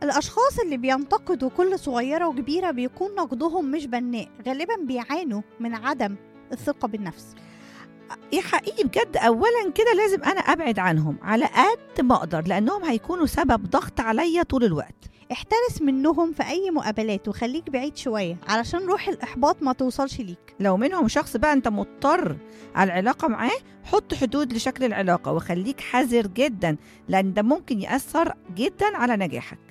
الأشخاص اللي بينتقدوا كل صغيرة وكبيرة بيكون نقدهم مش بناء غالبا بيعانوا من عدم الثقة بالنفس يا حقيقي بجد اولا كده لازم انا ابعد عنهم على قد ما اقدر لانهم هيكونوا سبب ضغط عليا طول الوقت احترس منهم في أي مقابلات وخليك بعيد شوية علشان روح الإحباط ما توصلش ليك لو منهم شخص بقى انت مضطر على العلاقه معاه حط حدود لشكل العلاقه وخليك حذر جدا لان ده ممكن ياثر جدا على نجاحك